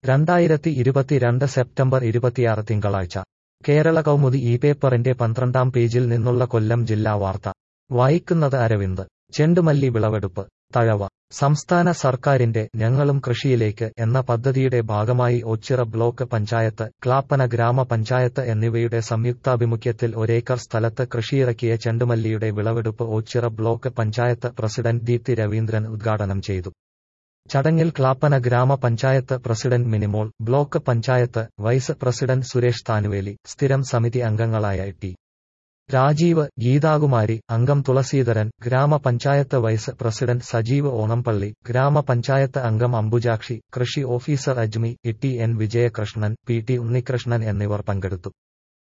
രണ്ടായിരത്തി ഇരുപത്തിരണ്ട് സെപ്റ്റംബർ ഇരുപത്തിയാറ് തിങ്കളാഴ്ച കേരള കൗമുദി ഈ പേപ്പറിന്റെ പന്ത്രണ്ടാം പേജിൽ നിന്നുള്ള കൊല്ലം ജില്ലാ വാർത്ത വായിക്കുന്നത് അരവിന്ദ് ചെണ്ടുമല്ലി വിളവെടുപ്പ് തഴവ സംസ്ഥാന സർക്കാരിന്റെ ഞങ്ങളും കൃഷിയിലേക്ക് എന്ന പദ്ധതിയുടെ ഭാഗമായി ഓച്ചിറ ബ്ലോക്ക് പഞ്ചായത്ത് ക്ലാപ്പന ഗ്രാമപഞ്ചായത്ത് എന്നിവയുടെ സംയുക്താഭിമുഖ്യത്തിൽ ഒരേക്കർ സ്ഥലത്ത് കൃഷിയിറക്കിയ ചെണ്ടുമല്ലിയുടെ വിളവെടുപ്പ് ഓച്ചിറ ബ്ലോക്ക് പഞ്ചായത്ത് പ്രസിഡന്റ് ദീപ്തി രവീന്ദ്രൻ ഉദ്ഘാടനം ചെയ്തു ചടങ്ങിൽ ക്ലാപ്പന ഗ്രാമപഞ്ചായത്ത് president Minimol block panchayat vice president Suresh Thanuveli സ്ഥിരം സമിതി അംഗങ്ങളായ ടി രാജീവ് ഗീതാകുമാരി അംഗം തുളസീധരൻ ഗ്രാമപഞ്ചായത്ത് വൈസ് പ്രസിഡന്റ് സജീവ് ഓണംപള്ളി ഗ്രാമപഞ്ചായത്ത് അംഗം അംബുജാക്ഷി കൃഷി officer Ajmi E T N Vijayakrishnan P T Unnikrishnan എന്നിവർ പങ്കെടുത്തു